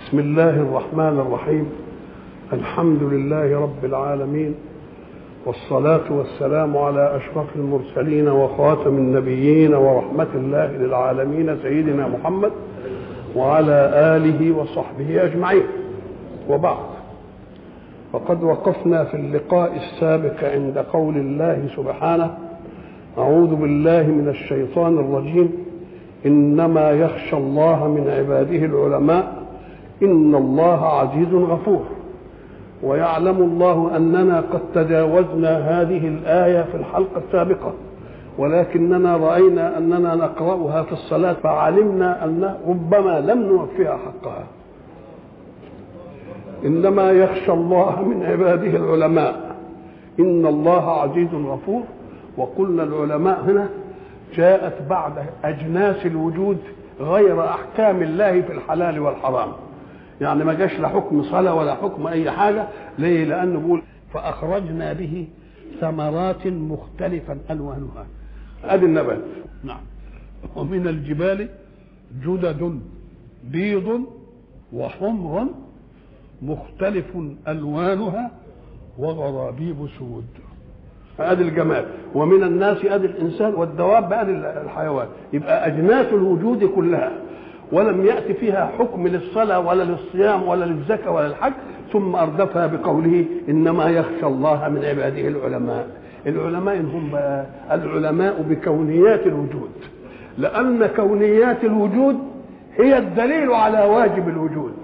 بسم الله الرحمن الرحيم الحمد لله رب العالمين والصلاة والسلام على أشرف المرسلين وخاتم النبيين ورحمة الله للعالمين سيدنا محمد وعلى آله وصحبه أجمعين وبعد فقد وقفنا في اللقاء السابق عند قول الله سبحانه أعوذ بالله من الشيطان الرجيم إنما يخشى الله من عباده العلماء إن الله عزيز غفور ويعلم الله أننا قد تجاوزنا هذه الآية في الحلقة السابقة ولكننا رأينا أننا نقرأها في الصلاة فعلمنا أن ربما لم نوفيها حقها إنما يخشى الله من عباده العلماء إن الله عزيز غفور وقلنا العلماء هنا جاءت بعد أجناس الوجود غير أحكام الله في الحلال والحرام يعني ما جاش لا حكم صلاة ولا حكم أي حاجة ليه لأنه بيقول فأخرجنا به ثمرات مختلفا ألوانها أدي النبات نعم ومن الجبال جدد بيض وحمر مختلف ألوانها وغرابيب سود ادي الجمال ومن الناس ادي الانسان والدواب ادي الحيوان يبقى اجناس الوجود كلها ولم يأتي فيها حكم للصلاة ولا للصيام ولا للزكاة ولا للحج ثم أردفها بقوله إنما يخشى الله من عباده العلماء العلماء هم بقى العلماء بكونيات الوجود لأن كونيات الوجود هي الدليل على واجب الوجود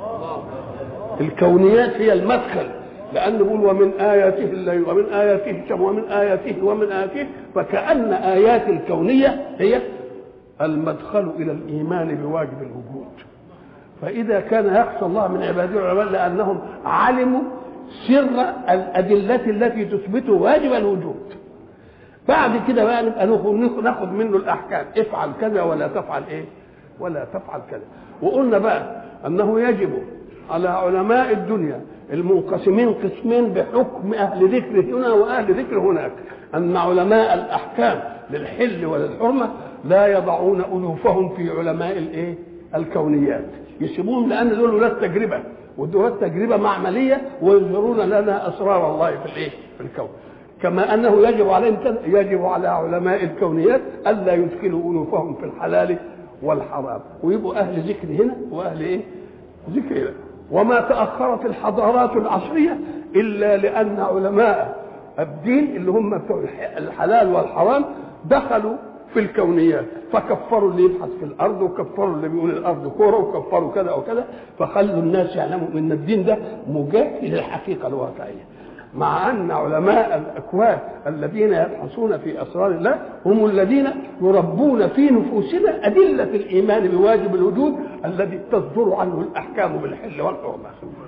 الكونيات هي المدخل لأنه يقول ومن آياته الليل ومن آياته الشمس ومن آياته ومن آياته فكأن آيات الكونية هي المدخل الى الايمان بواجب الوجود فاذا كان يخشى الله من عباده العلماء لانهم علموا سر الادله التي تثبت واجب الوجود بعد كده بقى نبقى ناخد منه الاحكام افعل كذا ولا تفعل ايه ولا تفعل كذا وقلنا بقى انه يجب على علماء الدنيا المنقسمين قسمين بحكم اهل ذكر هنا واهل ذكر هناك ان علماء الاحكام للحل وللحرمه لا يضعون ألوفهم في علماء الايه؟ الكونيات يسيبوهم لأن دول ولاد تجربة ودول تجربة معملية ويظهرون لنا أسرار الله في الايه؟ في الكون كما أنه يجب عليهم يجب على علماء الكونيات ألا يدخلوا ألوفهم في الحلال والحرام ويبقوا أهل ذكر هنا وأهل إيه؟ ذكر هنا وما تأخرت الحضارات العصرية إلا لأن علماء الدين اللي هم بتوع الحلال والحرام دخلوا في الكونيات فكفروا اللي يبحث في الارض وكفروا اللي بيقول الارض كوره وكفروا كذا وكذا فخلوا الناس يعلموا ان الدين ده مجاهد للحقيقه الواقعيه مع ان علماء الاكوان الذين يبحثون في اسرار الله هم الذين يربون في نفوسنا ادله الايمان بواجب الوجود الذي تصدر عنه الاحكام بالحل والحرمه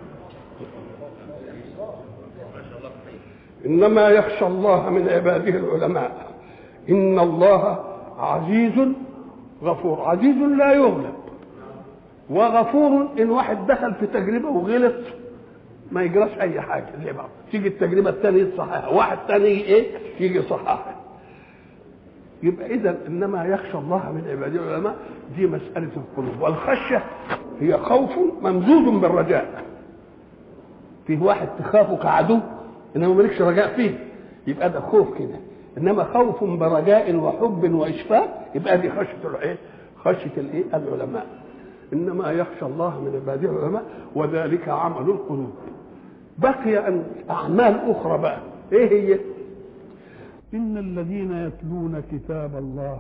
انما يخشى الله من عباده العلماء ان الله عزيز غفور عزيز لا يغلب وغفور ان واحد دخل في تجربه وغلط ما يجراش اي حاجه اللي بعض تيجي التجربه الثانيه تصححها واحد ثاني ايه يجي يصححها يبقى اذا انما يخشى الله من عباده العلماء دي مساله القلوب والخشيه هي خوف ممزوج بالرجاء فيه واحد تخافه كعدو انما مالكش رجاء فيه يبقى ده خوف كده انما خوف برجاء وحب واشفاق يبقى دي خشيه الايه؟ خشيه الايه؟ العلماء. انما يخشى الله من عباده العلماء وذلك عمل القلوب. بقي ان اعمال اخرى بقى، ايه هي؟ ان الذين يتلون كتاب الله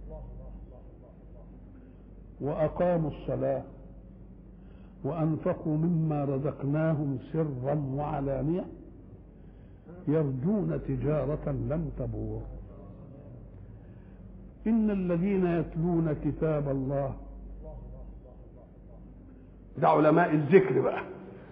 واقاموا الصلاه وانفقوا مما رزقناهم سرا وعلانيه يرجون تجارة لن تبور إن الذين يتلون كتاب الله ده علماء الذكر بقى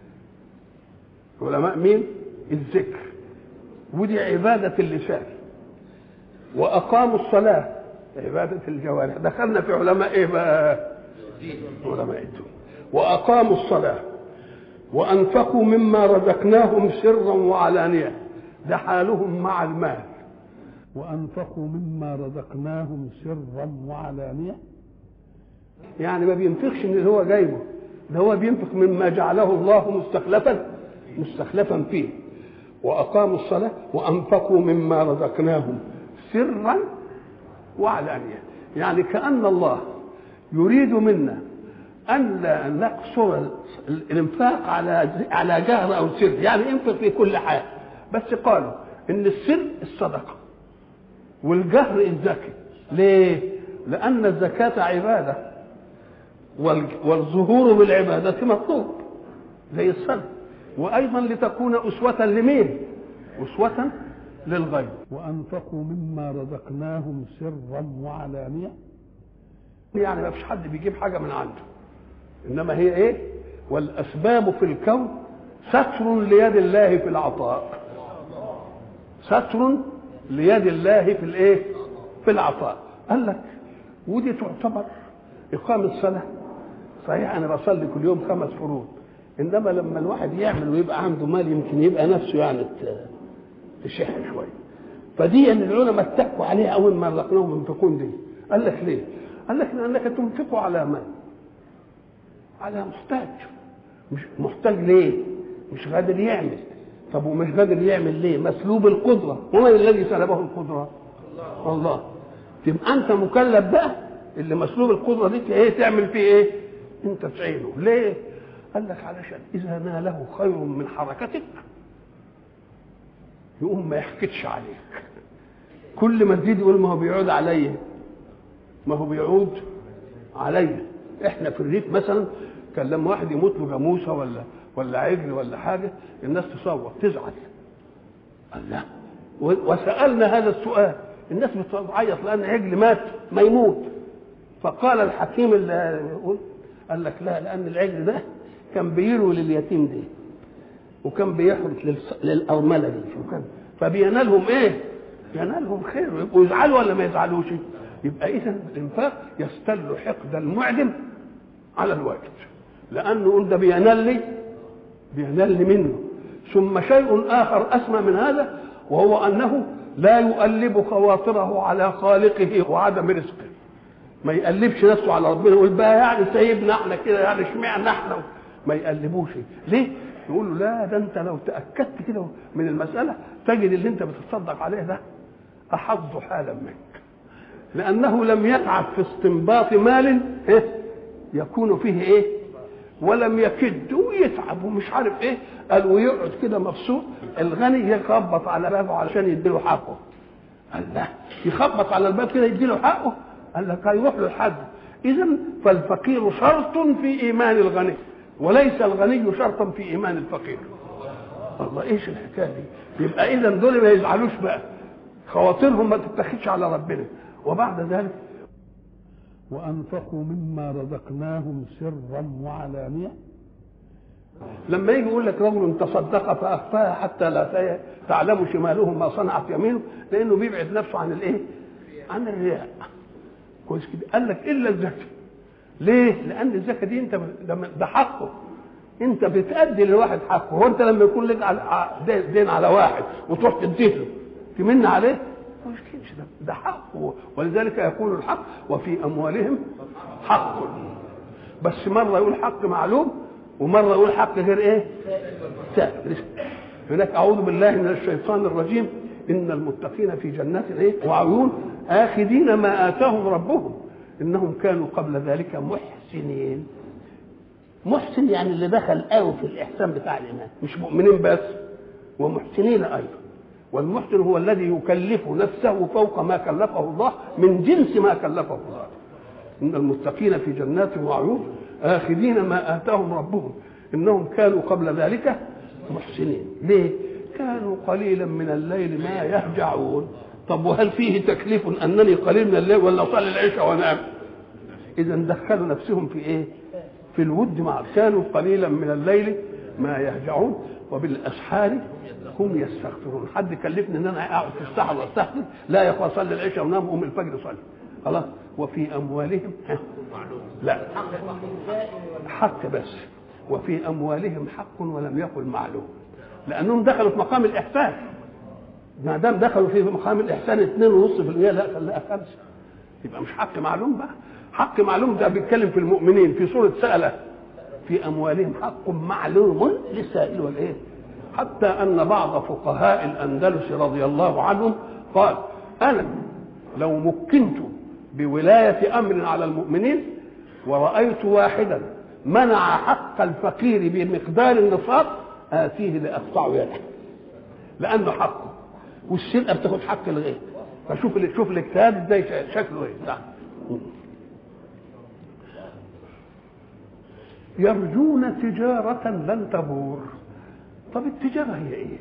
علماء مين الذكر ودي عبادة اللسان وأقاموا الصلاة عبادة الجوارح دخلنا في علماء إيه بقى علماء الدين وأقاموا الصلاة وأنفقوا مما رزقناهم سرا وعلانية ده حالهم مع المال وأنفقوا مما رزقناهم سرا وعلانية يعني ما بينفقش من اللي هو جايبه ده هو بينفق مما جعله الله مستخلفا مستخلفا فيه وأقاموا الصلاة وأنفقوا مما رزقناهم سرا وعلانية يعني كأن الله يريد منا أن لا نقصر الإنفاق على على جهر أو سر يعني انفق في كل حال بس قالوا إن السر الصدقة والجهر الزكي ليه؟ لأن الزكاة عبادة والظهور بالعبادة مطلوب زي الصلاة وأيضا لتكون أسوة لمين؟ أسوة للغير وأنفقوا مما رزقناهم سرا وعلانية يعني ما فيش حد بيجيب حاجة من عنده إنما هي إيه؟ والأسباب في الكون ستر ليد الله في العطاء ستر ليد الله في الايه في العطاء قال لك ودي تعتبر اقامه الصلاه صحيح انا بصلي كل يوم خمس فروض انما لما الواحد يعمل ويبقى عنده مال يمكن يبقى نفسه يعني تشح شويه فدي ان العلماء اتكوا عليها اول ما رزقناهم ينفقون دي قال لك ليه؟ قال لك لانك تنفق على من؟ على محتاج مش محتاج ليه؟ مش قادر يعمل طب ومش قادر يعمل ليه؟ مسلوب القدره ومن الذي سلبه القدره؟ الله, الله. تبقى انت مكلف بقى اللي مسلوب القدره دي ايه تعمل فيه ايه؟ انت تعينه ليه؟ قال لك علشان اذا ناله خير من حركتك يقوم ما يحكتش عليك كل ما تزيد يقول ما هو بيعود عليا ما هو بيعود عليا احنا في الريف مثلا كان لما واحد يموت له جاموسه ولا ولا عجل ولا حاجه الناس تصوت تزعل الله وسالنا هذا السؤال الناس بتعيط لان عجل مات ما يموت فقال الحكيم اللي يقول قال لك لا لان العجل ده كان بيروي لليتيم دي وكان بيحرس للارمله دي وكان فبينالهم ايه؟ ينالهم خير يبقوا يزعلوا ولا ما يزعلوش؟ يبقى اذا الانفاق يستل حقد المعدم على الواجب لانه يقول ده بينال لي بينال لي منه ثم شيء اخر اسمى من هذا وهو انه لا يؤلب خواطره على خالقه وعدم رزقه ما يقلبش نفسه على ربنا يقول بقى يعني سايبنا احنا كده يعني اشمعنى احنا ما يقلبوش ليه؟ يقول له لا ده انت لو تاكدت كده من المساله تجد اللي انت بتتصدق عليه ده احظ حالا منك لانه لم يتعب في استنباط مال إيه؟ يكون فيه ايه ولم يكد ويتعب ومش عارف ايه قال ويقعد كده مبسوط الغني يخبط على بابه علشان يديله حقه قال لا يخبط على الباب كده يديله حقه قال لك هيروح له لحد اذا فالفقير شرط في ايمان الغني وليس الغني شرطا في ايمان الفقير الله ايش الحكايه دي يبقى اذا دول ما يزعلوش بقى خواطرهم ما تتخذش على ربنا وبعد ذلك وانفقوا مما رزقناهم سرا وعلانيه لما يجي يقول لك رجل تصدق فاخفاها حتى لا تعلم شماله ما صنعت يمينه لانه بيبعد نفسه عن الايه؟ عن الرياء كويس كده قال لك الا الزكاه ليه؟ لان الزكاه دي انت ده حقه انت بتأدي للواحد حقه هو انت لما يكون لك دين على واحد وتروح تديه له تمن عليه مش ده ده حقه ولذلك يقول الحق وفي اموالهم حق بس مره يقول حق معلوم ومره يقول حق غير ايه؟ سائل هناك اعوذ بالله من الشيطان الرجيم ان المتقين في جنات ايه؟ وعيون اخذين ما اتاهم ربهم انهم كانوا قبل ذلك محسنين محسن يعني اللي دخل قوي في الاحسان بتاع الايمان مش مؤمنين بس ومحسنين ايضا والمحسن هو الذي يكلف نفسه فوق ما كلفه الله من جنس ما كلفه الله ان المتقين في جنات وعيون اخذين ما اتاهم ربهم انهم كانوا قبل ذلك محسنين ليه كانوا قليلا من الليل ما يهجعون طب وهل فيه تكليف انني قليل من الليل ولا اصلي العشاء وانام اذا دخلوا نفسهم في ايه في الود مع كانوا قليلا من الليل ما يهجعون وبالاسحار هم يستغفرون حد كلفني ان انا اقعد في السحر واستغفر لا يا اخوان صلي العشاء ونام قوم الفجر صلي خلاص وفي اموالهم لا حق بس وفي اموالهم حق ولم يقل معلوم لانهم دخلوا في مقام الاحسان ما دام دخلوا في مقام الاحسان 2.5% لا خليها خمسه يبقى مش حق معلوم بقى حق معلوم ده بيتكلم في المؤمنين في سوره سأله في اموالهم حق معلوم للسائل والايه حتى ان بعض فقهاء الاندلس رضي الله عنهم قال انا لو مكنت بولايه امر على المؤمنين ورايت واحدا منع حق الفقير بمقدار النصاب اتيه لاقطع يده لانه حقه والسرقه بتاخد حق الغير فشوف شوف الاجتهاد ازاي شكله ايه نعم يرجون تجارة لن تبور طب التجارة هي ايه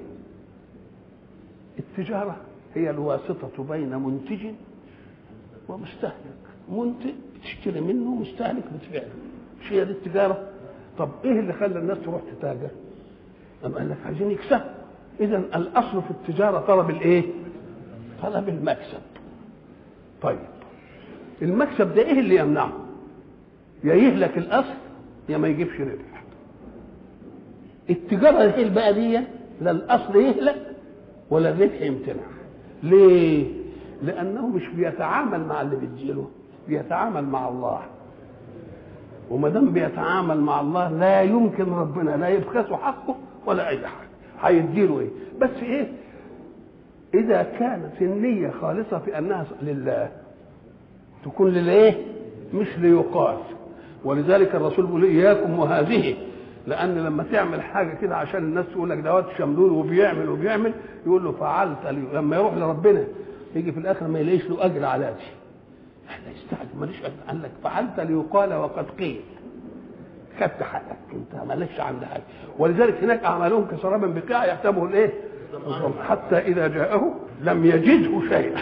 التجارة هي الواسطة بين منتج ومستهلك منتج بتشتري منه مستهلك بتبيع له مش هي دي التجارة طب ايه اللي خلى الناس تروح تتاجر أم قال لك عايزين يكسبوا اذا الاصل في التجارة طلب الايه طلب المكسب طيب المكسب ده ايه اللي يمنعه يا يهلك الاصل يا ما يجيبش ربح التجاره هي بقى دي لا الاصل يهلك ولا الربح يمتنع ليه لانه مش بيتعامل مع اللي بيديله بيتعامل مع الله وما دام بيتعامل مع الله لا يمكن ربنا لا يبخسه حقه ولا اي حاجه هيديله ايه بس ايه اذا كانت النيه خالصه في انها لله تكون للايه مش ليقال ولذلك الرسول بيقول اياكم وهذه لان لما تعمل حاجه كده عشان الناس تقول لك دوت شملول وبيعمل وبيعمل يقول له فعلت لي لما يروح لربنا يجي في الاخر ما يلاقيش له اجر على دي احنا يستعجل ماليش اجر قال لك فعلت ليقال وقد قيل خدت حقك انت مالكش عند حاجه ولذلك هناك اعمالهم كسراب بقاع يحسبه الايه حتى اذا جاءه لم يجده شيئا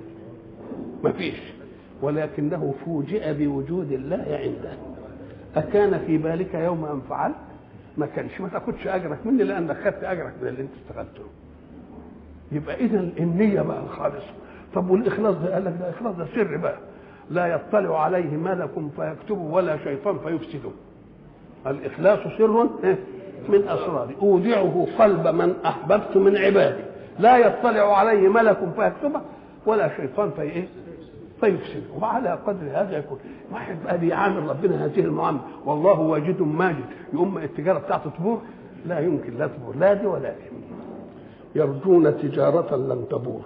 ما فيش ولكنه فوجئ بوجود الله عنده أكان في بالك يوم أن فعلت ما كانش ما تاخدش أجرك مني لأنك خدت أجرك من اللي أنت اشتغلته يبقى إذا النية بقى الخالصة طب والإخلاص ده قال لك ده إخلاص ده سر بقى لا يطلع عليه ملك فيكتبه ولا شيطان فيفسده الإخلاص سر من أسراري أودعه قلب من أحببت من عبادي لا يطلع عليه ملك فيكتبه ولا شيطان في إيه فيفسد وعلى قدر هذا يكون واحد بقى بيعامل ربنا هذه المعامله والله واجد ماجد يقوم التجاره بتاعته تبور لا يمكن لا تبور لا دي ولا دي يرجون تجارة لن تبور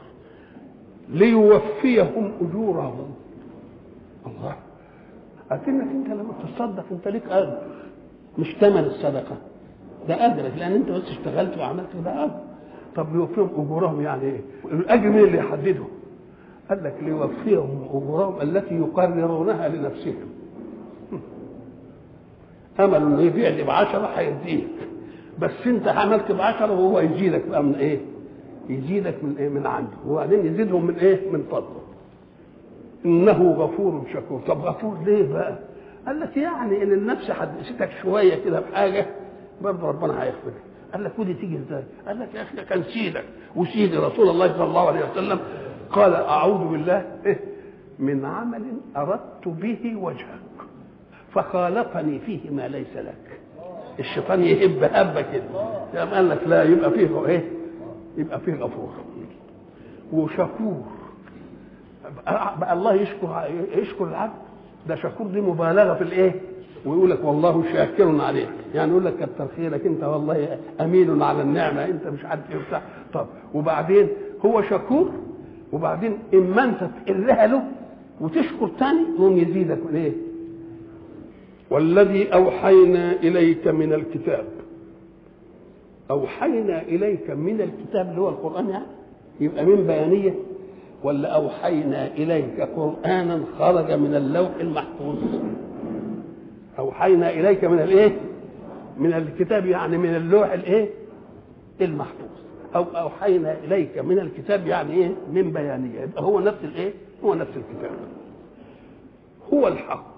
ليوفيهم أجورهم الله أكنك أنت لما تتصدق أنت ليك أجر مش ثمن الصدقة ده أجرك لأن أنت بس اشتغلت وعملت ده أجر طب ليوفيهم أجورهم يعني إيه؟ الأجر مين اللي يحدده؟ قال لك ليوفيهم اجورهم التي يقررونها لنفسهم امل انه يبيع لي بعشرة هيديك بس انت عملت بعشرة وهو يزيدك بقى من ايه؟ يزيدك من ايه؟ من عنده وبعدين يزيدهم من ايه؟ من فضله انه غفور شكور طب غفور ليه بقى؟ قال لك يعني ان النفس حدثتك شويه كده بحاجه برضه ربنا هيغفر قال لك ودي تيجي ازاي؟ قال لك يا اخي ده كان سيدك وسيدي رسول الله صلى الله عليه وسلم قال أعوذ بالله إيه من عمل أردت به وجهك فخالفني فيه ما ليس لك الشيطان يهب هبة كده قال لك لا يبقى فيه ايه يبقى فيه غفور وشكور بقى الله يشكر يشكر العبد ده شكور دي مبالغه في الايه ويقول لك والله شاكر عليك يعني يقول لك كتر خيرك انت والله امين على النعمه انت مش عارف ايه وبتاع طب وبعدين هو شكور وبعدين اما انت تقلها له وتشكر تاني يقوم يزيدك من ايه والذي اوحينا اليك من الكتاب اوحينا اليك من الكتاب اللي هو القران يعني يبقى من بيانيه ولا اوحينا اليك قرانا خرج من اللوح المحفوظ اوحينا اليك من الايه من الكتاب يعني من اللوح الايه المحفوظ او اوحينا اليك من الكتاب يعني ايه من بيانيه يبقى هو نفس الايه هو نفس الكتاب هو الحق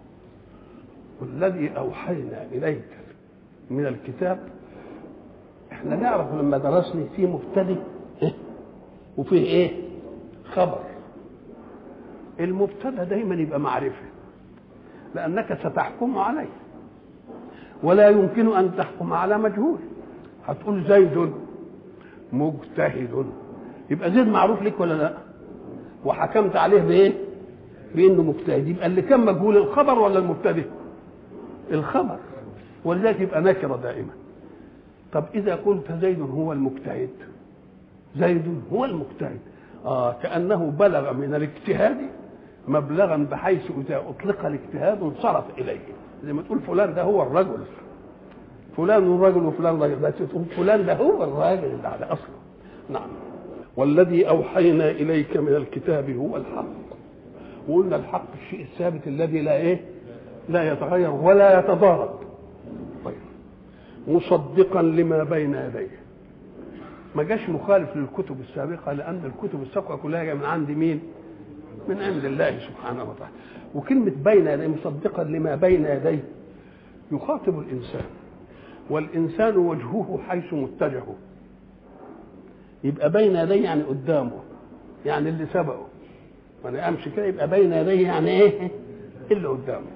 والذي اوحينا اليك من الكتاب احنا نعرف لما درسنا في مبتدئ إيه؟ وفيه ايه خبر المبتدا دايما يبقى معرفه لانك ستحكم عليه ولا يمكن ان تحكم على مجهول هتقول زيد مجتهد يبقى زيد معروف لك ولا لا وحكمت عليه بايه بانه مجتهد يبقى اللي كان مجهول الخبر ولا المبتدئ الخبر ولذلك يبقى نكره دائما طب اذا قلت زيد هو المجتهد زيد هو المجتهد اه كانه بلغ من الاجتهاد مبلغا بحيث اذا اطلق الاجتهاد انصرف اليه زي ما تقول فلان ده هو الرجل فلان رجل وفلان رجل لا تقول فلان ده هو الراجل اللي على اصله نعم والذي اوحينا اليك من الكتاب هو الحق وقلنا الحق الشيء الثابت الذي لا ايه لا يتغير ولا يتضارب طيب مصدقا لما بين يديه ما جاش مخالف للكتب السابقه لان الكتب السابقه كلها جايه من عند مين من عند الله سبحانه وتعالى وكلمه بين يديه مصدقا لما بين يديه يخاطب الانسان والانسان وجهه حيث متجهه يبقى بين يديه يعني قدامه يعني اللي سبقه ما امشي كده يبقى بين يديه يعني ايه اللي قدامه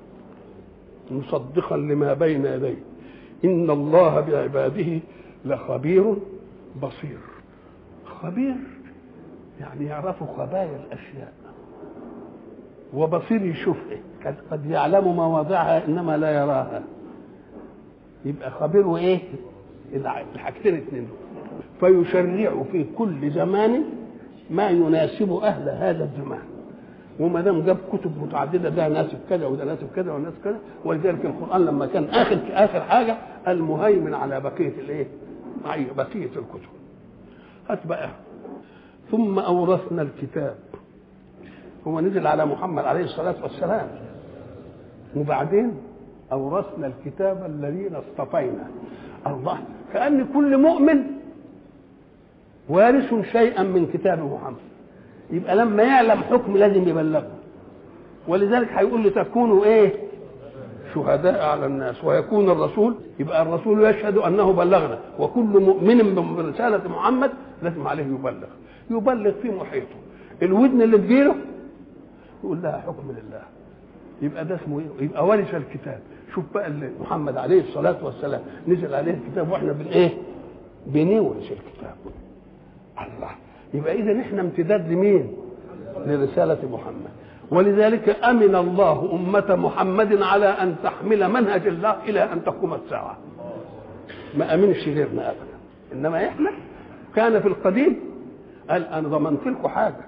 مصدقا لما بين يديه ان الله بعباده لخبير بصير خبير يعني يعرف خبايا الاشياء وبصير يشوف إيه؟ قد يعلم مواضعها انما لا يراها يبقى خبير وايه الحاجتين اثنين فيشرع في كل زمان ما يناسب اهل هذا الزمان وما دام جاب كتب متعدده ده ناسب كذا وده ناسب كذا وناسب كذا ولذلك القران لما كان اخر اخر حاجه المهيمن على بقيه الايه؟ بقيه الكتب هات بقى ثم اورثنا الكتاب هو نزل على محمد عليه الصلاه والسلام وبعدين اورثنا الكتاب الذين اصطفينا الله كان كل مؤمن وارث شيئا من كتاب محمد يبقى لما يعلم حكم لازم يبلغه ولذلك هيقول لتكونوا ايه شهداء على الناس ويكون الرسول يبقى الرسول يشهد انه بلغنا وكل مؤمن برساله محمد لازم عليه يبلغ يبلغ في محيطه الودن اللي تجيله يقول لها حكم لله يبقى ده اسمه ايه؟ يبقى ورث الكتاب شوف بقى اللي محمد عليه الصلاه والسلام نزل عليه الكتاب واحنا بالايه؟ بنورث الكتاب الله يبقى اذا احنا امتداد لمين؟ لرساله محمد ولذلك امن الله امه محمد على ان تحمل منهج الله الى ان تقوم الساعه ما امنش غيرنا ابدا انما احنا كان في القديم قال انا ضمنت لكم حاجه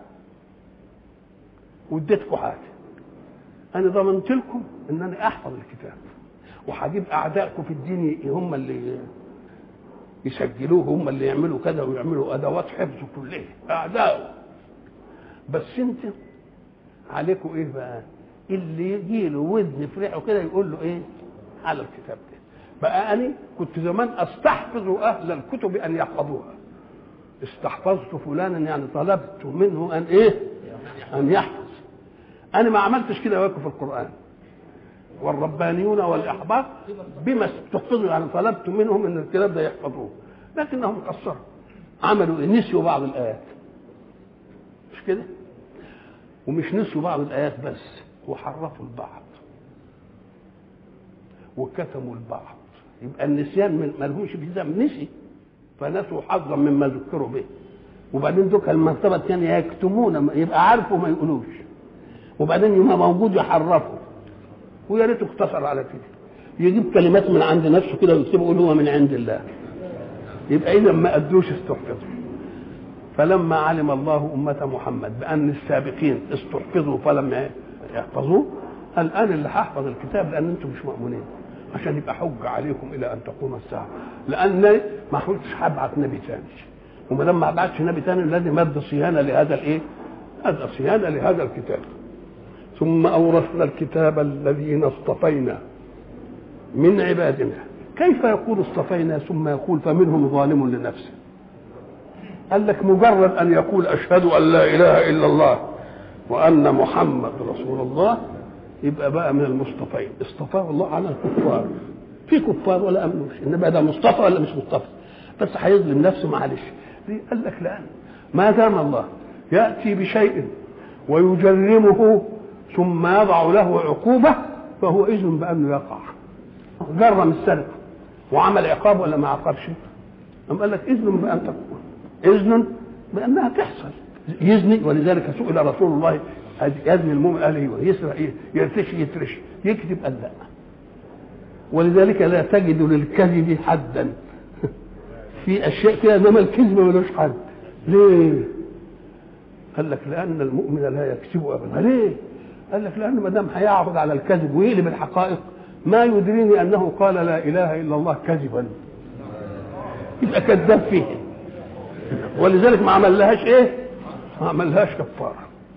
واديتكم حاجه انا ضمنت لكم ان انا احفظ الكتاب وهجيب اعدائكم في الدين هم اللي يسجلوه هم اللي يعملوا كذا ويعملوا ادوات حفظ كلها اعداء بس انت عليكم ايه بقى اللي يجي له ودن في ريحه كده يقول له ايه على الكتاب ده بقى انا كنت زمان استحفظ اهل الكتب ان يحفظوها استحفظت فلانا يعني طلبت منه ان ايه ان يحفظ انا ما عملتش كده واكم في القران والربانيون والاحبار بما تحفظوا يعني طلبت منهم ان الكتاب ده يحفظوه لكنهم قصروا عملوا إيه؟ نسيوا بعض الايات مش كده ومش نسيوا بعض الايات بس وحرفوا البعض وكتموا البعض يبقى النسيان ملهوش في ذنب نسي فنسوا حظا مما ذكروا به وبعدين دوك المرتبه الثانيه يكتمون يبقى عارفوا ما يقولوش وبعدين يبقى موجود يحرفوا ويا ريته اقتصر على كده يجيب كلمات من عند نفسه كده ويكتبه يقول هو من عند الله يبقى اذا ما ادوش استحفظوا فلما علم الله أمة محمد بأن السابقين استحفظوا فلم يحفظوه قال أنا اللي هحفظ الكتاب لأن أنتم مش مأمونين عشان يبقى حجة عليكم إلى أن تقوم الساعة لأن ما كنتش هبعت نبي ثاني وما دام ما بعتش نبي ثاني لازم ادي صيانة لهذا الإيه؟ ادي صيانة لهذا الكتاب ثم أورثنا الكتاب الذين اصطفينا من عبادنا كيف يقول اصطفينا ثم يقول فمنهم ظالم لنفسه قال لك مجرد ان يقول اشهد ان لا اله الا الله وان محمد رسول الله يبقى بقى من المصطفين اصطفاه الله على الكفار في كفار ولا امنوش انما ده مصطفى ولا مش مصطفى بس هيظلم نفسه معلش قال لك لا ما دام الله ياتي بشيء ويجرمه ثم يضع له عقوبه فهو اذن بانه يقع جرم السرقه وعمل عقاب ولا ما عاقبش أم قال لك اذن بان تكون اذن بانها تحصل يزني ولذلك سئل رسول الله يزني المؤمن قال ايوه يسرق ايه يرتشي يترشي يكذب قال لا ولذلك لا تجد للكذب حدا في اشياء كده انما الكذب ملوش حد ليه قال لك لان المؤمن لا يكذب ابدا ليه قال لك لانه ما دام هيعرض على الكذب ويقلب الحقائق ما يدريني انه قال لا اله الا الله كذبا يبقى كذاب فيه ولذلك ما عملهاش ايه ما عملهاش كفاره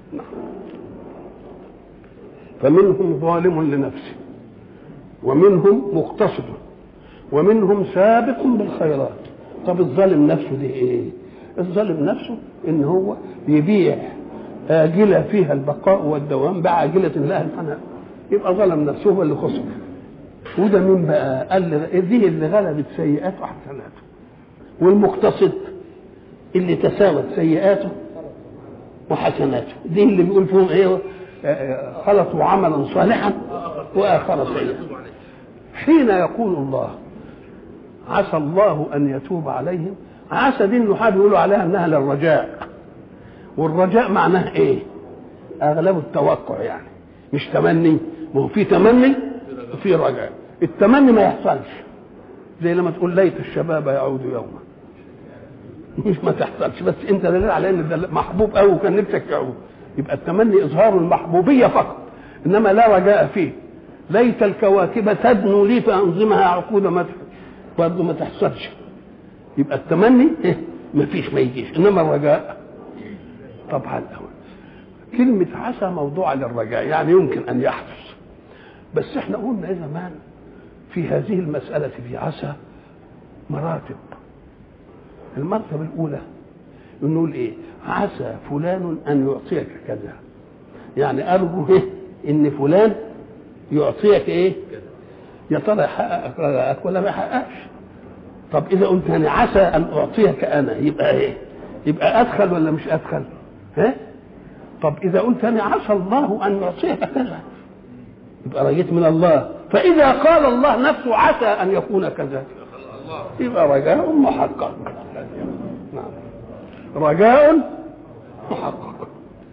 فمنهم ظالم لنفسه ومنهم مقتصد ومنهم سابق بالخيرات طب الظالم نفسه دي ايه الظالم نفسه ان هو يبيع آجلة فيها البقاء والدوام بعاجلة لها الفناء يبقى ظلم نفسه هو اللي خسر وده مين بقى قال لي دي اللي غلبت سيئاته وحسناته والمقتصد اللي تساوت سيئاته وحسناته دي اللي بيقول فيهم ايه خلطوا عملا صالحا واخر سيئا حين يقول الله عسى الله ان يتوب عليهم عسى دي النحاة بيقولوا عليها انها للرجاء والرجاء معناه ايه اغلبه التوقع يعني مش تمني ما هو في تمني وفي رجاء التمني ما يحصلش زي لما تقول ليت الشباب يعود يوما مش ما تحصلش بس انت دليل على ان ده محبوب قوي وكان نفسك يعود يبقى التمني اظهار المحبوبيه فقط انما لا رجاء فيه ليت الكواكب تدنو لي فانظمها عقود مدح برضه ما تحصلش يبقى التمني إيه؟ ما فيش ما يجيش انما الرجاء طبعا الأول كلمة عسى موضوعة للرجاء يعني يمكن أن يحدث بس احنا قلنا زمان في هذه المسألة في عسى مراتب المرتبة الأولى نقول إيه عسى فلان أن يعطيك كذا يعني أرجو إيه إن فلان يعطيك إيه يا ترى يحقق رجاءك ولا ما يحققش طب إذا قلت أنا عسى أن أعطيك أنا يبقى إيه يبقى أدخل ولا مش أدخل ها طب إذا قلت أنا عسى الله أن يعطيك كذا يبقى رجيت من الله فإذا قال الله نفسه عسى أن يكون كذا يبقى رجاء محقق نعم رجاء محقق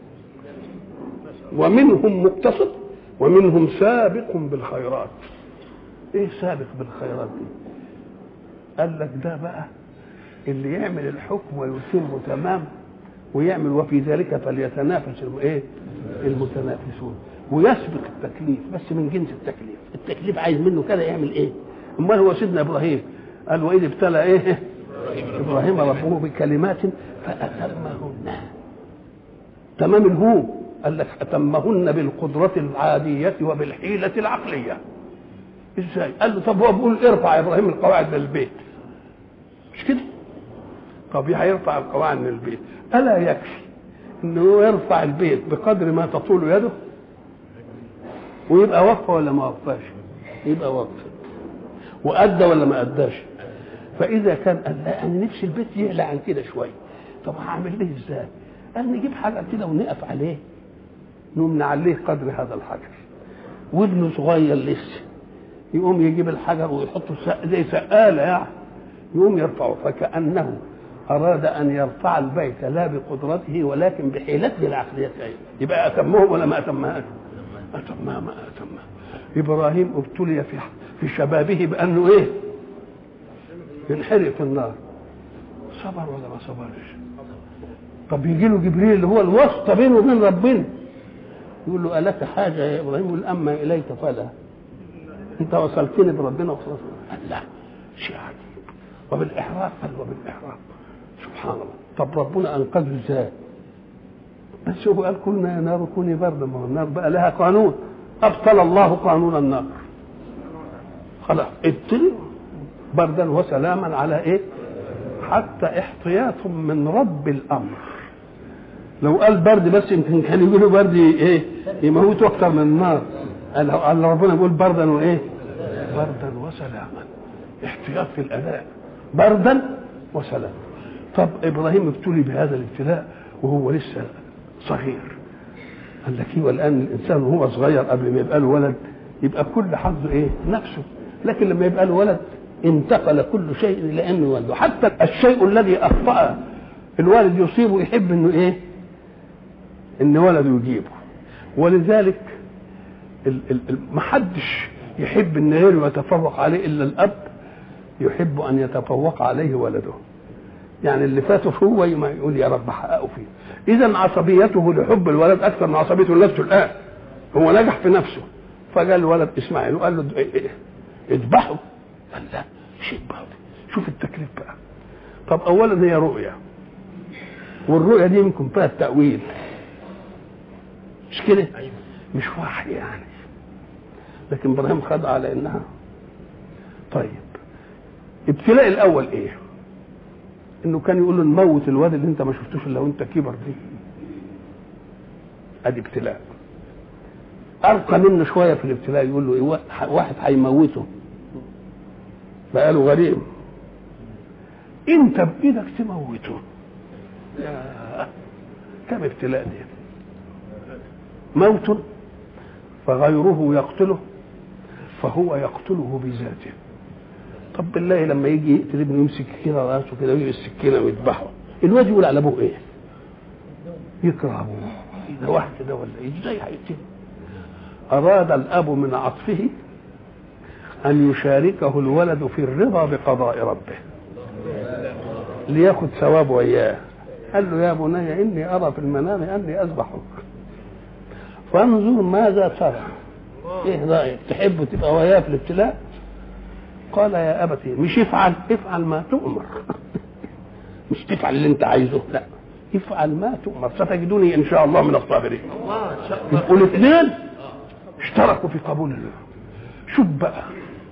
ومنهم مقتصد ومنهم سابق بالخيرات ايه سابق بالخيرات دي قال لك ده بقى اللي يعمل الحكم ويتم تمام ويعمل وفي ذلك فليتنافس ايه المتنافسون ويسبق التكليف بس من جنس التكليف التكليف عايز منه كده يعمل ايه امال هو سيدنا ابراهيم قال واذ ابتلى ايه ابراهيم ربه بكلمات فاتمهن تمام الهو قال لك اتمهن بالقدره العاديه وبالحيله العقليه ازاي قال له طب هو بيقول ارفع ابراهيم القواعد من البيت مش كده طب هيرفع القواعد من البيت الا يكفي انه يرفع البيت بقدر ما تطول يده ويبقى وقف ولا ما وقفاش يبقى وقف وادى ولا ما اداش فاذا كان قال لا انا نفسي البيت يعلى عن كده شويه طب هعمل ليه ازاي قال نجيب حاجه كده ونقف عليه نقوم نعليه قدر هذا الحجر وابنه صغير لسه يقوم يجيب الحجر ويحطه سق زي سقاله يعني يقوم يرفعه فكانه اراد ان يرفع البيت لا بقدرته ولكن بحيلته العقليه يبقى اتمه ولا ما اتمهاش اتمها ما اتمها ابراهيم ابتلي في في شبابه بانه ايه ينحرق في النار صبر ولا ما صبرش طب يجي له جبريل اللي هو الواسطه بينه وبين ربنا يقول له الك حاجه يا ابراهيم يقول اما اليك فلا انت وصلتني بربنا وخلاص قال لا شيء عجيب وبالاحراق قال وبالاحراق سبحان الله طب ربنا انقذه ازاي بس هو قال كلنا يا نار كوني بردا ما هو النار بقى لها قانون ابطل الله قانون النار خلاص ابتلي بردا وسلاما على ايه حتى احتياط من رب الامر لو قال برد بس يمكن كان يقولوا برد ايه يموتوا اكتر من النار قال قال ربنا بيقول بردا وايه بردا وسلاما احتياط في الاداء بردا وسلاما طب ابراهيم ابتلي بهذا الابتلاء وهو لسه صغير قال لك ايه والان الانسان وهو صغير قبل ما يبقى له ولد يبقى كل حظه ايه نفسه لكن لما يبقى له ولد انتقل كل شيء الى انه ولده حتى الشيء الذي اخطا الوالد يصيبه يحب انه ايه ان ولده يجيبه ولذلك ما حدش يحب ان غيره يتفوق عليه الا الاب يحب ان يتفوق عليه ولده يعني اللي فاته هو ما يقول يا رب حققه فيه اذا عصبيته لحب الولد اكثر من عصبيته لنفسه الان هو نجح في نفسه فقال الولد اسماعيل وقال له اذبحه قال لا شيء بقى شوف التكليف بقى طب اولا هي رؤيه والرؤيه دي يمكن فيها التاويل مش كده مش وحي يعني لكن ابراهيم خد على انها طيب ابتلاء الاول ايه انه كان يقول له نموت الواد اللي انت ما شفتوش الا وانت كبر دي ادي ابتلاء ارقى منه شويه في الابتلاء يقول له إيه واحد هيموته بقاله غريب انت بايدك تموته يا كم ابتلاء دي موت فغيره يقتله فهو يقتله بذاته طب بالله لما يجي يقتل ابنه يمسك كده راسه كده ويجي السكينه ويذبحه الواد يقول على ابوه ايه؟ يكره ابوه ده واحد كده ولا ايه؟ ازاي هيقتله؟ اراد الاب من عطفه ان يشاركه الولد في الرضا بقضاء ربه لياخذ ثوابه اياه قال له يا بني اني ارى في المنام اني اذبحك فانظر ماذا ترى ايه رايك تحب تبقى وياه في الابتلاء قال يا ابتي مش افعل افعل ما تؤمر مش تفعل اللي انت عايزه لا افعل ما تؤمر ستجدني ان شاء الله من الصابرين يبقوا الاثنين اشتركوا في قبول الله شوف بقى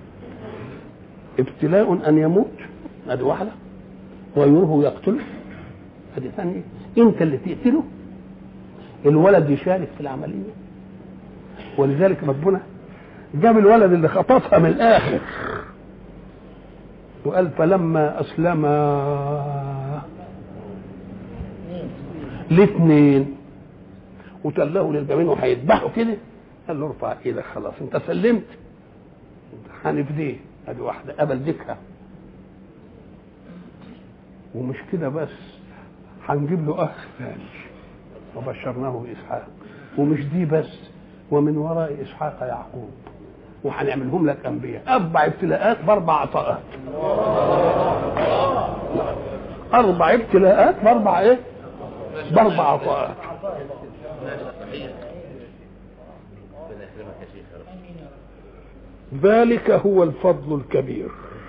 ابتلاء ان يموت ادي واحده غيره يقتله ادي ثانيه انت اللي تقتله الولد يشارك في العمليه ولذلك ربنا جاب الولد اللي خطفها من الاخر وقال فلما اسلم الاثنين وتله للجبين وهيذبحوا كده قال له ارفع ايدك خلاص انت سلمت هنفديه ادي واحده قبل ذكرها ومش كده بس هنجيب له اخ ثاني وبشرناه باسحاق ومش دي بس ومن وراء اسحاق يعقوب وهنعملهم لك انبياء اربع ابتلاءات باربع عطاءات اربع ابتلاءات باربع ايه باربع عطاءات ذلك هو الفضل الكبير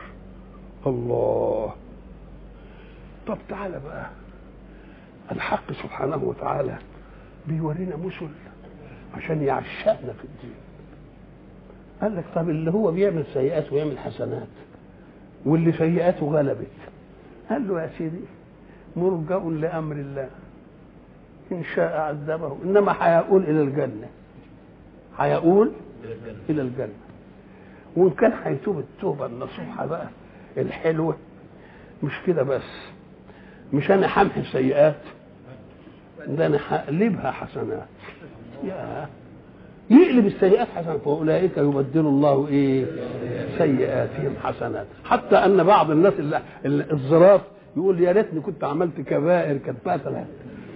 الله طب تعالى بقى الحق سبحانه وتعالى بيورينا مثل عشان يعشقنا في الدين قال لك طب اللي هو بيعمل سيئات ويعمل حسنات واللي سيئاته غلبت قال له يا سيدي مرجع لامر الله ان شاء عذبه انما هيقول الى الجنه هيقول الى الجنه وان كان هيتوب التوبه النصوحه بقى الحلوه مش كده بس مش انا همحي السيئات ده انا هقلبها حسنات يا يقلب السيئات حسنات فاولئك يبدل الله ايه سيئاتهم حسنات حتى ان بعض الناس اللي الظراف يقول يا ريتني كنت عملت كبائر كانت مثلا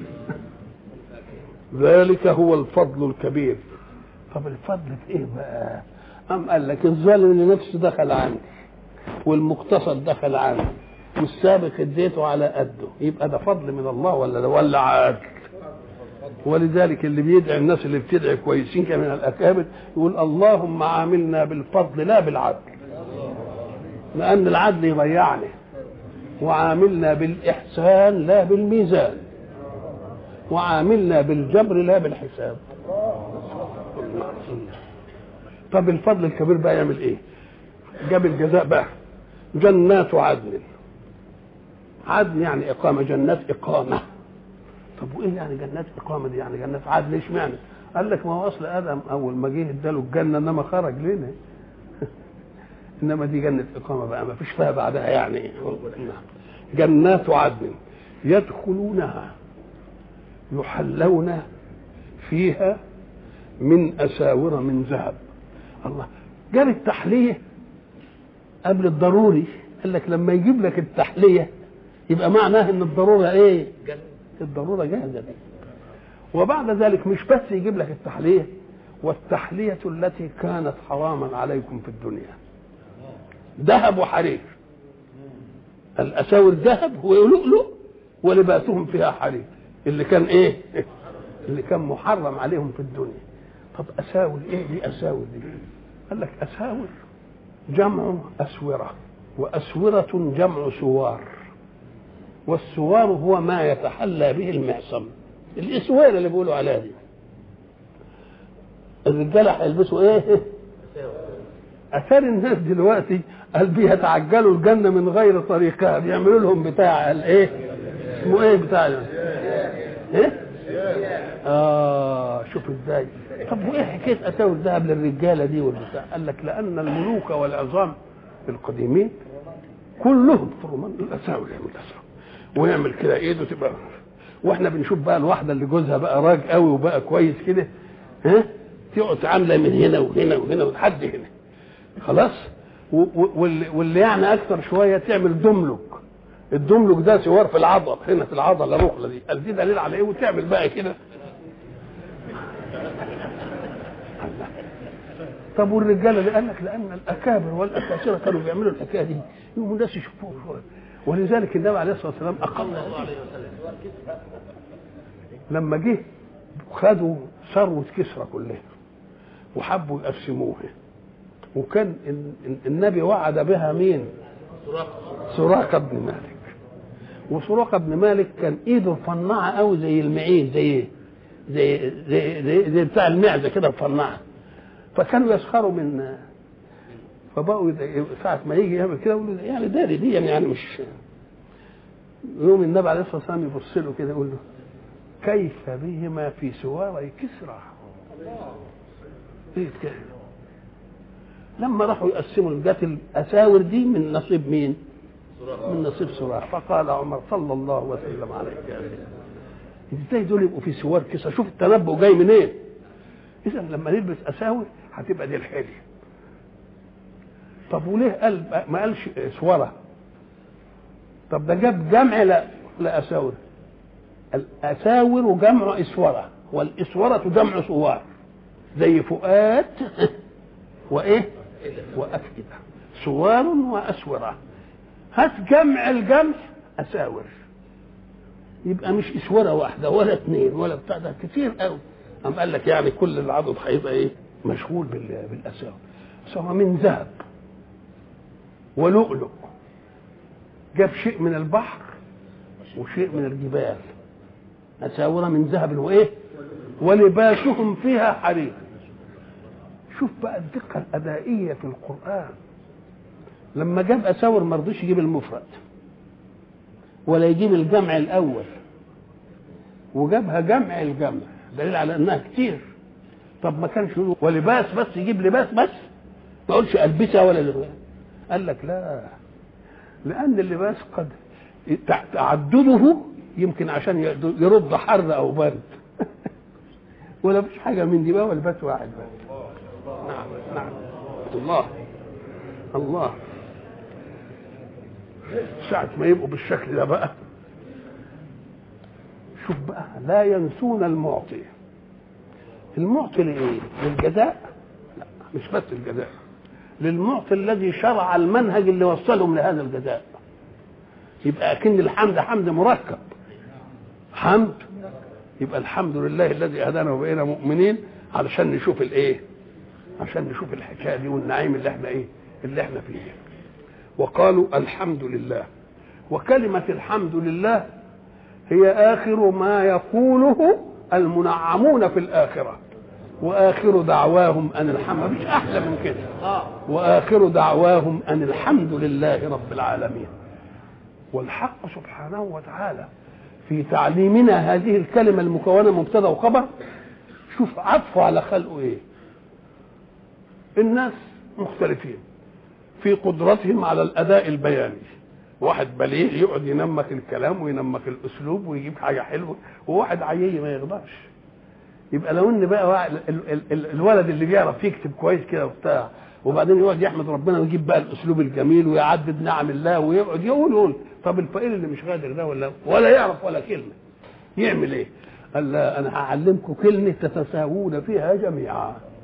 ذلك هو الفضل الكبير طب الفضل في ايه بقى أم قال لك الظالم اللي نفسه دخل عندي والمقتصد دخل عندي والسابق اديته على قده يبقى ده فضل من الله ولا ولا عدل ولذلك اللي بيدعي الناس اللي بتدعي كويسين كمان من الاكابر يقول اللهم عاملنا بالفضل لا بالعدل لان العدل يضيعني وعاملنا بالاحسان لا بالميزان وعاملنا بالجبر لا بالحساب طب الفضل الكبير بقى يعمل ايه جاب الجزاء بقى جنات عدن عدن يعني اقامه جنات اقامه طب وايه يعني جنات اقامه دي يعني جنات عدن ايش معنى قال لك ما هو اصل ادم اول ما جه اداله الجنه انما خرج لنا انما دي جنه اقامه بقى ما فيش فيها بعدها يعني جنات عدن يدخلونها يحلون فيها من اساور من ذهب الله جاب التحليه قبل الضروري قال لك لما يجيب لك التحليه يبقى معناه ان الضروره ايه الضروره جاهزه دي وبعد ذلك مش بس يجيب لك التحليه والتحلية التي كانت حراما عليكم في الدنيا ذهب وحرير الأساور ذهب ولؤلؤ ولباسهم فيها حرير اللي كان ايه اللي كان محرم عليهم في الدنيا طب أساور ايه دي أساور دي قال لك أساور جمع أسورة وأسورة جمع سوار والسوار هو ما يتحلى به المعصم الاسوار اللي بيقولوا عليها دي الرجاله هيلبسوا ايه اثار الناس دلوقتي قال بيتعجلوا الجنه من غير طريقها بيعملوا لهم بتاع الايه اسمه ايه بتاع ايه اه شوف ازاي طب وايه حكايه اساور الذهب للرجاله دي والبتاع قال لك لان الملوك والعظام القديمين كلهم فرمان الاساور يعمل اساور ويعمل كده ايده تبقى واحنا بنشوف بقى الواحده اللي جوزها بقى راج قوي وبقى كويس كده ها تقعد عامله من هنا وهنا وهنا لحد هنا خلاص واللي, واللي يعني اكثر شويه تعمل دملك الدملك ده سوار في العضل هنا في العضله الركله دي قال دي دليل على ايه وتعمل بقى كده طب والرجاله اللي قال لك لان الاكابر والاساطير كانوا بيعملوا الحكايه دي يقوموا الناس يشوفوه شويه ولذلك النبي عليه الصلاه والسلام اقام لما جه خدوا ثروه كسرى كلها وحبوا يقسموها وكان النبي وعد بها مين؟ سراقة بن مالك وسراقة بن مالك كان ايده مفنعة قوي زي المعيز زي زي زي, زي, زي بتاع المعزة كده مفنعة فكانوا يسخروا من فبقوا ساعة ما يجي يعمل كده يقولوا يعني داري دي يعني, يعني مش يوم النبي عليه الصلاة والسلام يبص له كده يقول له كيف بهما في سواري كسرى ايه كده لما راحوا يقسموا جت الاساور دي من نصيب مين؟ من نصيب سراح فقال عمر صلى الله وسلم عليك يا اخي ازاي دول يبقوا في سوار كسرى شوف التنبؤ جاي منين إيه؟ اذا لما نلبس اساور هتبقى دي الحليه طب وليه قال ما قالش اسوره طب ده جاب جمع لا لاساور الاساور جمع اسوره والاسوره جمع صوار زي فؤاد وايه وافئده صوار واسوره هات جمع الجمع اساور يبقى مش اسوره واحده ولا اثنين ولا بتاع ده كتير قوي قام قال لك يعني كل العدد هيبقى ايه مشغول بالاساور سواء من ذهب ولؤلؤ جاب شيء من البحر وشيء من الجبال أساور من ذهب وإيه ولباسهم فيها حرير شوف بقى الدقة الأدائية في القرآن لما جاب أساور ما رضيش يجيب المفرد ولا يجيب الجمع الأول وجابها جمع الجمع دليل على أنها كتير طب ما كانش يقول ولباس بس يجيب لباس بس ما يقولش ألبسة ولا لباس قال لك لا لأن اللباس قد تعدده يمكن عشان يرد حر أو برد ولا فيش حاجة من دي بقى ولباس واحد بس نعم نعم الله الله ساعة ما يبقوا بالشكل ده بقى شوف بقى لا ينسون المعطي المعطي لإيه؟ للجزاء؟ لا مش بس الجزاء للمعطي الذي شرع المنهج اللي وصلهم لهذا الجزاء يبقى اكن الحمد حمد مركب حمد يبقى الحمد لله الذي هدانا وبقينا مؤمنين علشان نشوف الايه عشان نشوف الحكايه دي والنعيم اللي احنا ايه اللي احنا فيه وقالوا الحمد لله وكلمه الحمد لله هي اخر ما يقوله المنعمون في الاخره واخر دعواهم ان الحمد مش احلى من كده واخر دعواهم ان الحمد لله رب العالمين والحق سبحانه وتعالى في تعليمنا هذه الكلمه المكونه من مبتدا وخبر شوف عطفه على خلقه ايه الناس مختلفين في قدرتهم على الاداء البياني واحد بليغ يقعد ينمك الكلام وينمك الاسلوب ويجيب حاجه حلوه وواحد عيي ما يقدرش يبقى لو ان بقى الولد اللي بيعرف يكتب كويس كده وبتاع وبعدين يقعد يحمد ربنا ويجيب بقى الاسلوب الجميل ويعدد نعم الله ويقعد يقول يقول طب الفقير اللي مش قادر ده ولا ولا يعرف ولا كلمه يعمل ايه؟ قال لا انا هعلمكم كلمه تتساوون فيها جميعا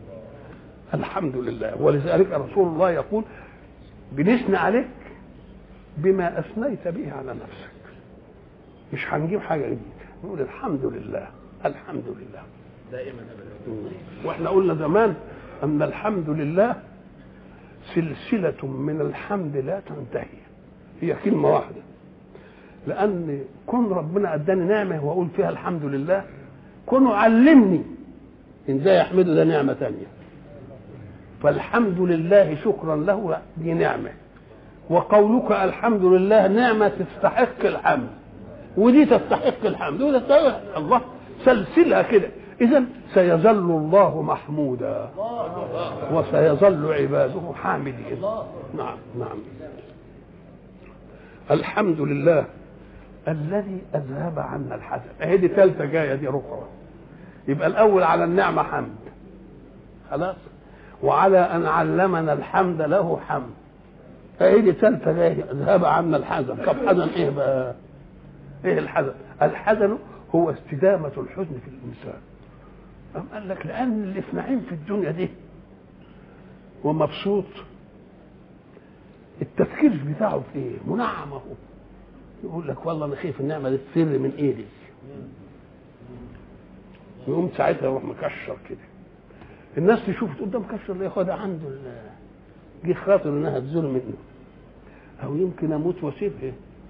الحمد لله ولذلك رسول الله يقول بنثني عليك بما اثنيت به على نفسك مش هنجيب حاجه جديده نقول الحمد لله الحمد لله دائما ابدا واحنا قلنا زمان ان الحمد لله سلسله من الحمد لا تنتهي هي كلمه واحده لان كون ربنا اداني نعمه واقول فيها الحمد لله كونه علمني ازاي احمده ده نعمه ثانيه فالحمد لله شكرا له دي نعمه وقولك الحمد لله نعمه تستحق الحمد ودي تستحق الحمد ودي تستحق الله سلسلها كده اذا سيظل الله محمودا وسيظل عباده حامدين نعم نعم الحمد لله الذي اذهب عنا الحزن اهي دي ثالثه جايه دي ركعه يبقى الاول على النعمه حمد خلاص وعلى ان علمنا الحمد له حمد فايه دي ثالثه جايه اذهب عنا الحزن طب حزن ايه بقى ايه الحزن الحزن هو استدامه الحزن في الانسان أم قال لك لان اللي في نعيم في الدنيا دي ومبسوط التفكير بتاعه في ايه منعم اهو يقول لك والله انا خايف النعمه دي تسر من ايدي يقوم ساعتها يروح مكشر كده الناس تشوف تقول ده مكشر ليه ياخدها عنده ال- جه خاطر انها تزول منه او يمكن اموت واسيبها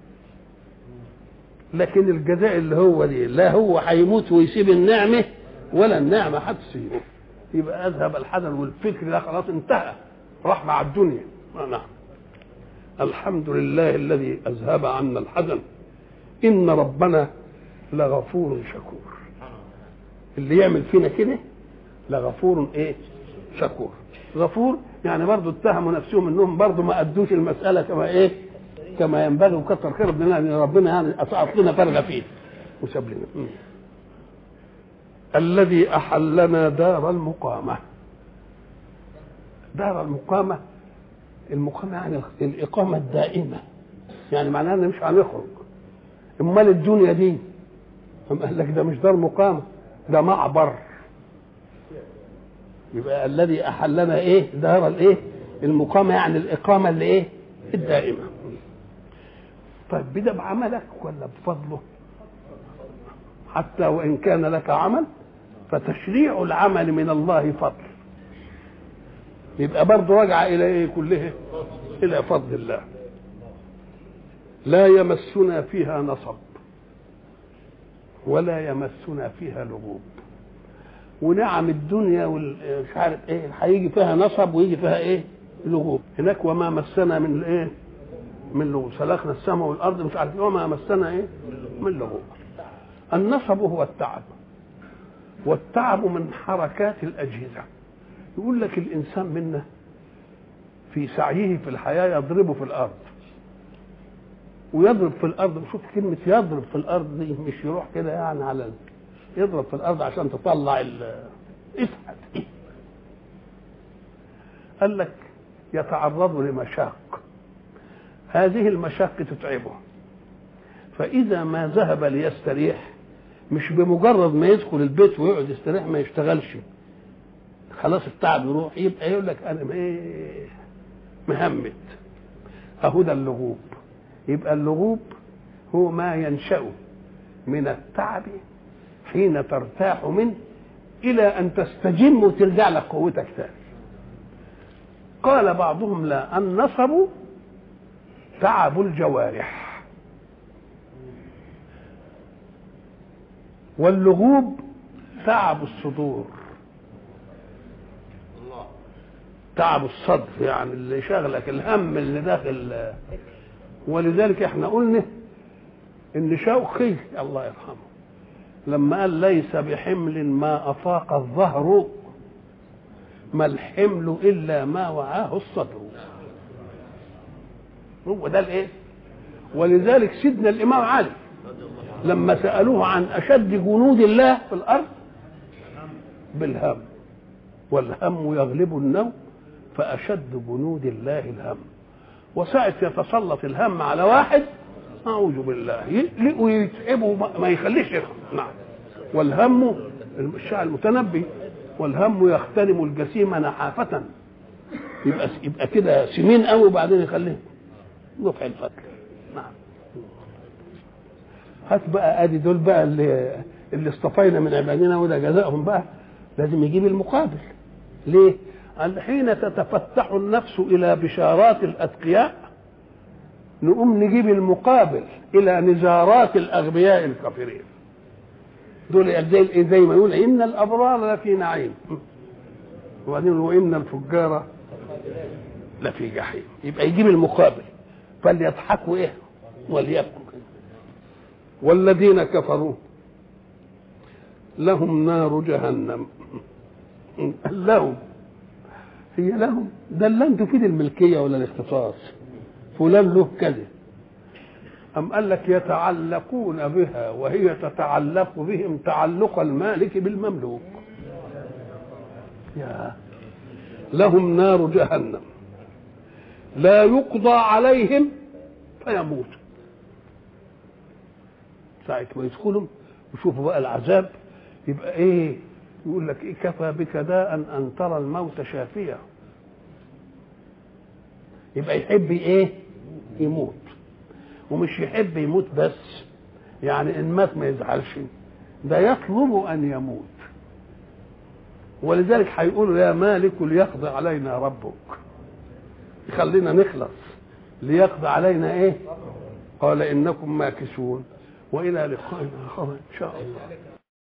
لكن الجزاء اللي هو دي لا هو هيموت ويسيب النعمه ولا النعمه هتسيبه يبقى اذهب الحزن والفكر ده خلاص انتهى راح مع الدنيا آه نعم الحمد لله الذي اذهب عنا الحزن ان ربنا لغفور شكور اللي يعمل فينا كده لغفور ايه شكور غفور يعني برضه اتهموا نفسهم انهم برضه ما ادوش المساله كما ايه كما ينبغي وكتر خير ربنا يعني ربنا يعني اسقط لنا فرغه فيه وساب لنا م. الذي احلنا دار المقامه دار المقامه المقامه يعني الاقامه الدائمه يعني معناها ان مش هنخرج امال الدنيا دي قام قال لك ده مش دار مقامه ده معبر يبقى الذي احلنا ايه دار الايه المقامه يعني الاقامه اللي ايه الدائمه طيب بده بعملك ولا بفضله حتى وان كان لك عمل فتشريع العمل من الله فضل يبقى برضه راجعه الى ايه كله الى فضل الله لا يمسنا فيها نصب ولا يمسنا فيها لغوب ونعم الدنيا والمش عارف ايه هيجي فيها نصب ويجي فيها ايه لغوب هناك وما مسنا من ايه من لغوب سلكنا السماء والارض مش عارف ايه وما مسنا ايه من لغوب النصب هو التعب والتعب من حركات الاجهزه يقول لك الانسان منا في سعيه في الحياه يضربه في الارض ويضرب في الارض شوف كلمه يضرب في الارض دي مش يروح كده يعني على ال... يضرب في الارض عشان تطلع ال افعل إيه؟ قال لك يتعرض لمشاق هذه المشاق تتعبه فاذا ما ذهب ليستريح مش بمجرد ما يدخل البيت ويقعد يستريح ما يشتغلش خلاص التعب يروح يبقى يقول لك انا ايه مهمت اهو ده اللغوب يبقى اللغوب هو ما ينشأ من التعب حين ترتاح منه إلى أن تستجم وترجع لك قوتك تاني قال بعضهم لا النصب تعب الجوارح واللغوب تعب الصدور تعب الصدر يعني اللي شغلك الهم اللي داخل ولذلك احنا قلنا ان شوقي الله يرحمه لما قال ليس بحمل ما افاق الظهر ما الحمل الا ما وعاه الصدر هو ده الايه ولذلك سيدنا الامام علي لما سالوه عن اشد جنود الله في الارض بالهم والهم يغلب النوم فاشد جنود الله الهم وساعة يتسلط الهم على واحد أعوذ بالله يقلق ويتعبه ما يخليش يفهم نعم والهم الشاعر المتنبي والهم يغتنم الجسيم نحافة يبقى يبقى كده سمين قوي وبعدين يخليه نطع الفتل نعم هات بقى ادي دول بقى اللي اللي اصطفينا من عبادنا وده جزائهم بقى لازم يجيب المقابل ليه؟ قال حين تتفتح النفس الى بشارات الاتقياء نقوم نجيب المقابل الى نزارات الاغبياء الكافرين دول زي زي ما يقول ان الابرار لفي نعيم وبعدين وان الفجار لفي جحيم يبقى يجيب المقابل فليضحكوا ايه وليبكوا والذين كفروا لهم نار جهنم لهم هي لهم ده اللام تفيد الملكيه ولا الاختصاص فلان له كذا أم قال لك يتعلقون بها وهي تتعلق بهم تعلق المالك بالمملوك يا لهم نار جهنم لا يقضى عليهم فيموت ساعة ما يدخلوا ويشوفوا بقى العذاب يبقى ايه يقول لك إيه كفى بك داء ان ترى الموت شافيا يبقى يحب ايه يموت ومش يحب يموت بس يعني ان مات ما يزعلش ده يطلب ان يموت ولذلك هيقولوا يا مالك ليقضي علينا ربك يخلينا نخلص ليقضي علينا ايه قال انكم ماكسون والى لقاء اخر ان شاء الله